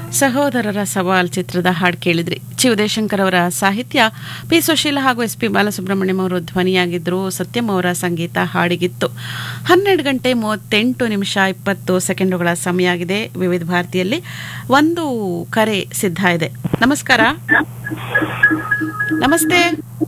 ಸಹೋದರರ ಸವಾಲ್ ಚಿತ್ರದ ಹಾಡು ಕೇಳಿದ್ರಿ ಚಿ ಉದಯಶಂಕರ್ ಅವರ ಸಾಹಿತ್ಯ ಪಿ ಸುಶೀಲ ಹಾಗೂ ಎಸ್ ಪಿ ಬಾಲಸುಬ್ರಹ್ಮಣ್ಯಂ ಅವರು ಧ್ವನಿಯಾಗಿದ್ದರು ಸತ್ಯಂ ಅವರ ಸಂಗೀತ ಹಾಡಿಗಿತ್ತು ಹನ್ನೆರಡು ಗಂಟೆ ಮೂವತ್ತೆಂಟು ನಿಮಿಷ ಇಪ್ಪತ್ತು ಸೆಕೆಂಡುಗಳ ಸಮಯ ಆಗಿದೆ ವಿವಿಧ ಭಾರತಿಯಲ್ಲಿ ಒಂದು ಕರೆ ಸಿದ್ಧ ಇದೆ ನಮಸ್ಕಾರ ನಮಸ್ತೆ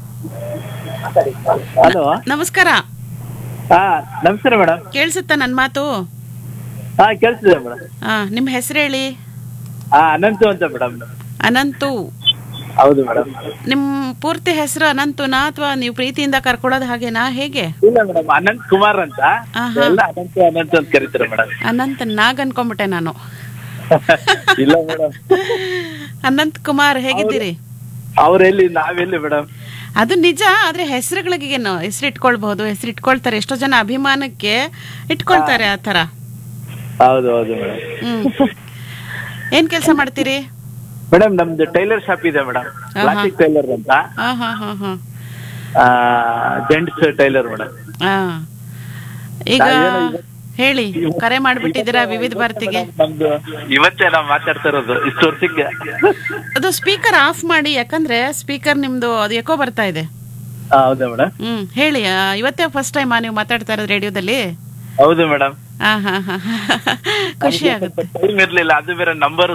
ಹಲೋ ನಮಸ್ಕಾರ ಹಾ ನಮಸ್ಕಾರ ಮೇಡಮ್ ಕೇಳಿಸುತ್ತಾ ನನ್ನ ಮಾತು ಹಾ ಕೇಳಿಸ್ತಿದೆ ಮೇಡಮ್ ಆ, ನಿಮ್ಮ ಹೆಸರು ಹೇಳಿ ಹಾ ಅನಂತು ಅಂತ ಮೇಡಮ್ ಅನಂತು ಹೌದು ಮೇಡಮ್ ನಿಮ್ಮ ಪೂರ್ತಿ ಹೆಸರು ಅನಂತುನಾ ಅಥವಾ ನೀವು ಪ್ರೀತಿಯಿಂದ ಕರ್ಕೊಳ್ಳೋದು ಹಾಗೇನಾ ಹೇಗೆ ಇಲ್ಲ ಮೇಡಮ್ ಅನಂತ್ ಕುಮಾರ್ ಅಂತ ಆಹಾ. ಎಲ್ಲ ಅನಂತ ಅನಂತ್ ಅಂತ ಕರೀತಾರೆ ಮೇಡಮ್ ಅನಂತ್ ನಾಗ್ ಅನ್ಕೊಂಬಿಟ್ಟೆ ನಾನು ಇಲ್ಲ ಮೇಡಮ್ ಅನಂತ್ ಕುಮಾರ್ ಹೇಗಿದ್ದೀರಿ ಅವ್ರೆಲ್ಲಿ ನಾವೆಲ್ಲಿ ಮೇಡಮ್ ಅದು ನಿಜ ಆದ್ರೆ ಹೆಸರುಗಳಿಗೇನು ಹೆಸರು ಇಟ್ಕೊಳ್ಬಹುದು ಹೆಸರು ಇಟ್ಕೊಳ್ತಾರೆ ಎಷ್ಟೋ ಜನ ಅಭಿಮಾನಕ್ಕೆ ಇಟ್ಕೊಳ್ತಾರೆ ಆ ತರ ಹೌದು ಹೌದು ಮೇಡಮ್ ಹ್ಮ್ ಏನ್ ಕೆಲಸ ಮಾಡ್ತೀರಿ ಮೇಡಮ್ ನಮ್ದು ಟೈಲರ್ ಶಾಪ್ ಇದೆ ಮೇಡಮ್ ಕ್ಲಾಸಿಕ್ ಟೈಲರ್ ಅಂತ ಹಾ ಹಾ ಹಾ ಹಾ ಜೆಂಟ್ಸ್ ಟೈಲರ್ ಮೇಡಮ್ ಆ. ಈಗ ನಾವೇನು ಇವತ್ತು- ಹೇಳಿ ಕರೆ ಮಾಡ್ಬಿಟ್ಟಿದ್ದೀರಾ ವಿವಿಧ ಭಾರತಿಗೆ ನಮ್ದು ಇವತ್ತೇ ನಾವು ಮಾತಾಡ್ತಾ ಇರೋದು ಇಷ್ಟು ವರ್ಷಕ್ಕೆ ಅದು ಸ್ಪೀಕರ್ ಆಫ್ ಮಾಡಿ ಯಾಕಂದ್ರೆ ಸ್ಪೀಕರ್ ನಿಮ್ದು ಅದು ಎಕೋ ಬರ್ತಾ ಇದೆ ಹಾ, ಹೌದಾ ಮೇಡಮ್ ಹ್ಮ್ ಹೇಳಿ ಆ, ಇವತ್ತೇ ಫಸ್ಟ್ ಟೈಮ್ ನೀವು ಮಾತಾಡ್ತಾ ಇರೋದು ರೇಡಿಯೋದಲ್ಲಿ ಹೌದು ಮೇಡಮ್ ಹಾ ಹಾ ಹಾ ಖುಷಿ ಆಗುತ್ತೆ ಟೈಮ್ ಇರ್ಲಿಲ್ಲ ಅದು ಬೇರೆ ನಂಬರ್